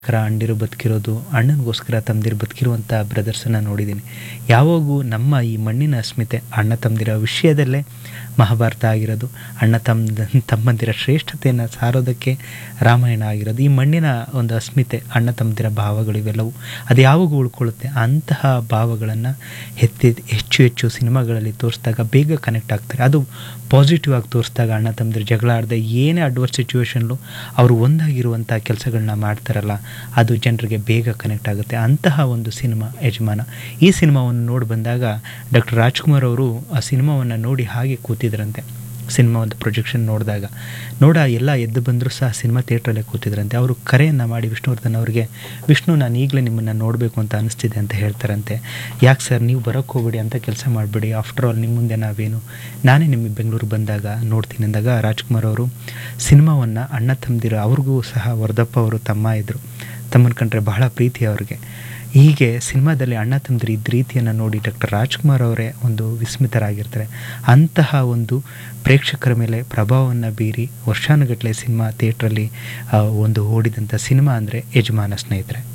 ಗೋಸ್ಕರ ಅಣ್ಣಂದಿರು ಬದುಕಿರೋದು ಅಣ್ಣನಿಗೋಸ್ಕರ ತಮ್ಮದಿರು ಬದುಕಿರುವಂಥ ಬ್ರದರ್ಸನ್ನು ನೋಡಿದ್ದೀನಿ ಯಾವಾಗೂ ನಮ್ಮ ಈ ಮಣ್ಣಿನ ಅಸ್ಮಿತೆ ಅಣ್ಣ ತಮ್ಮದಿರ ವಿಷಯದಲ್ಲೇ ಮಹಾಭಾರತ ಆಗಿರೋದು ಅಣ್ಣ ತಮ್ಮ ತಮ್ಮಂದಿರ ಶ್ರೇಷ್ಠತೆಯನ್ನು ಸಾರೋದಕ್ಕೆ ರಾಮಾಯಣ ಆಗಿರೋದು ಈ ಮಣ್ಣಿನ ಒಂದು ಅಸ್ಮಿತೆ ಅಣ್ಣ ತಮ್ಮದಿರ ಭಾವಗಳು ಇವೆಲ್ಲವೂ ಅದು ಯಾವಾಗ ಉಳ್ಕೊಳ್ಳುತ್ತೆ ಅಂತಹ ಭಾವಗಳನ್ನು ಎತ್ತಿ ಹೆಚ್ಚು ಹೆಚ್ಚು ಸಿನಿಮಾಗಳಲ್ಲಿ ತೋರಿಸಿದಾಗ ಬೇಗ ಕನೆಕ್ಟ್ ಆಗ್ತಾರೆ ಅದು ಪಾಸಿಟಿವ್ ಆಗಿ ತೋರಿಸಿದಾಗ ಅಣ್ಣ ತಮ್ಮದಿರು ಜಗಳ ಆಡದೆ ಏನೇ ಅಡ್ವರ್ಸ್ ಸಿಚುವೇಶನ್ಲು ಅವರು ಒಂದಾಗಿರುವಂಥ ಕೆಲಸಗಳನ್ನ ಮಾಡ್ತಾರಲ್ಲ ಅದು ಜನರಿಗೆ ಬೇಗ ಕನೆಕ್ಟ್ ಆಗುತ್ತೆ ಅಂತಹ ಒಂದು ಸಿನಿಮಾ ಯಜಮಾನ ಈ ಸಿನಿಮಾವನ್ನು ನೋಡಿ ಬಂದಾಗ ಡಾಕ್ಟರ್ ರಾಜ್ಕುಮಾರ್ ಅವರು ಆ ಸಿನಿಮಾವನ್ನು ನೋಡಿ ಹಾಗೆ ಕೂತಿದ್ರಂತೆ ಸಿನಿಮಾ ಒಂದು ಪ್ರೊಜೆಕ್ಷನ್ ನೋಡಿದಾಗ ನೋಡ ಎಲ್ಲ ಎದ್ದು ಬಂದರೂ ಸಹ ಸಿನಿಮಾ ಥಿಯೇಟ್ರಲ್ಲೇ ಕೂತಿದ್ರಂತೆ ಅವರು ಕರೆಯನ್ನು ಮಾಡಿ ವಿಷ್ಣುವರ್ಧನ್ ಅವರಿಗೆ ವಿಷ್ಣು ನಾನು ಈಗಲೇ ನಿಮ್ಮನ್ನು ನೋಡಬೇಕು ಅಂತ ಅನಿಸ್ತಿದೆ ಅಂತ ಹೇಳ್ತಾರಂತೆ ಯಾಕೆ ಸರ್ ನೀವು ಬರೋಕ್ಕೆ ಹೋಗ್ಬೇಡಿ ಅಂತ ಕೆಲಸ ಮಾಡಬೇಡಿ ಆಫ್ಟರ್ ಆಲ್ ನಿಮ್ಮ ಮುಂದೆ ನಾವೇನು ನಾನೇ ನಿಮಗೆ ಬೆಂಗಳೂರು ಬಂದಾಗ ನೋಡ್ತೀನಿ ಅಂದಾಗ ರಾಜ್ಕುಮಾರ್ ಅವರು ಸಿನಿಮಾವನ್ನು ಅಣ್ಣ ತಮ್ಮದಿರು ಅವ್ರಿಗೂ ಸಹ ವರದಪ್ಪ ಅವರು ತಮ್ಮ ಇದ್ದರು ತಮ್ಮನ ಕಂಡ್ರೆ ಬಹಳ ಪ್ರೀತಿ ಅವ್ರಿಗೆ ಹೀಗೆ ಸಿನಿಮಾದಲ್ಲಿ ಅಣ್ಣ ತಮ್ಮದಿರು ಇದ್ದ ರೀತಿಯನ್ನು ನೋಡಿ ಡಾಕ್ಟರ್ ರಾಜ್ಕುಮಾರ್ ಅವರೇ ಒಂದು ವಿಸ್ಮಿತರಾಗಿರ್ತಾರೆ ಅಂತಹ ಒಂದು ಪ್ರೇಕ್ಷಕರ ಮೇಲೆ ಪ್ರಭಾವವನ್ನು ಬೀರಿ ವರ್ಷಾನುಗಟ್ಟಲೆ ಸಿನಿಮಾ ಥಿಯೇಟ್ರಲ್ಲಿ ಒಂದು ಓಡಿದಂಥ ಸಿನಿಮಾ ಅಂದರೆ ಯಜಮಾನ ಸ್ನೇಹಿತರೆ